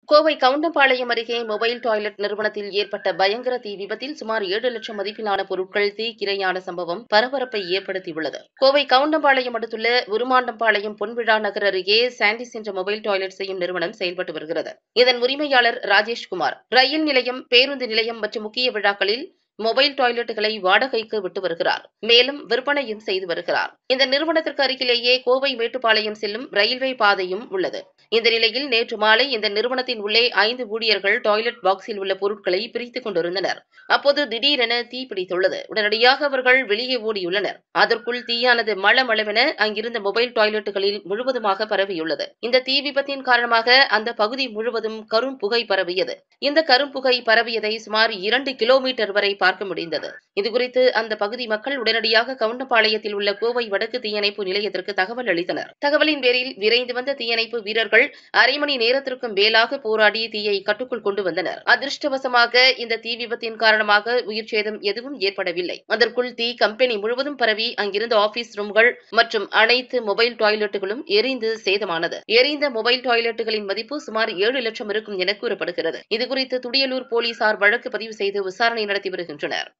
கோவை கவுண்டம்பாளையம் அருகே mobile toilet நிறுவனத்தில் ஏற்பட்ட பயங்கர தீ விபத்தில் சுமார் ஏழு லட்சம் மதிப்பிலான பொருட்கள் தீக்கிரையான சம்பவம் பரபரப்பை ஏற்படுத்தியுள்ளது கோவை கவுண்டம்பாளையம் அடுத்துள்ள உருமாண்டம்பாளையம் பொன்விழா நகர் அருகே சாண்டிஸ் என்ற மொபைல் டாய்லெட் செய்யும் நிறுவனம் செயல்பட்டு வருகிறது இதன் உரிமையாளர் ராஜேஷ்குமார் ரயில் நிலையம் பேருந்து நிலையம் மற்றும் முக்கிய விழாக்களில் மொபைல் டாய்லெட்டுகளை வாடகைக்கு விட்டு வருகிறார் மேலும் விற்பனையும் செய்து வருகிறார் இந்த நிறுவனத்திற்கு அருகிலேயே கோவை மேட்டுப்பாளையம் செல்லும் ரயில்வே பாதையும் உள்ளது இந்த நிலையில் நேற்று மாலை இந்த நிறுவனத்தின் உள்ளே ஐந்து ஊழியர்கள் டாய்லெட் பாக்ஸில் உள்ள பொருட்களை பிரித்துக் கொண்டிருந்தனர் அப்போது திடீரென தீ பிடித்துள்ளது உடனடியாக அவர்கள் வெளியே ஓடியுள்ளனர் அதற்குள் தீயானது மளமளவென அங்கிருந்த மொபைல் டாய்லெட்டுகளில் முழுவதுமாக பரவியுள்ளது இந்த தீ விபத்தின் காரணமாக அந்த பகுதி முழுவதும் கரும் புகை பரவியது இந்த கரும் புகை பரவியதை சுமார் இரண்டு கிலோமீட்டர் வரை பார்க்க முடிந்தது இதுகுறித்து அந்த பகுதி மக்கள் உடனடியாக கவுண்டபாளையத்தில் உள்ள கோவை வடக்கு தீயணைப்பு நிலையத்திற்கு தகவல் அளித்தனர் தகவலின் பேரில் விரைந்து வந்த தீயணைப்பு வீரர்கள் அரை மணி நேரத்திற்கும் மேலாக போராடி தீயை கட்டுக்குள் கொண்டு வந்தனர் அதிர்ஷ்டவசமாக இந்த தீ விபத்தின் காரணமாக உயிர் சேதம் எதுவும் ஏற்படவில்லை அதற்குள் தீ கம்பெனி முழுவதும் பரவி அங்கிருந்த ஆபீஸ் ரூம்கள் மற்றும் அனைத்து மொபைல் டாய்லெட்டுகளும் எரிந்து சேதமானது எரிந்த மொபைல் டாய்லெட்டுகளின் மதிப்பு சுமார் ஏழு லட்சம் இருக்கும் என கூறப்படுகிறது இதுகுறித்து துடியலூர் போலீசார் வழக்கு பதிவு செய்து விசாரணை நடத்தி வருகின்றனர்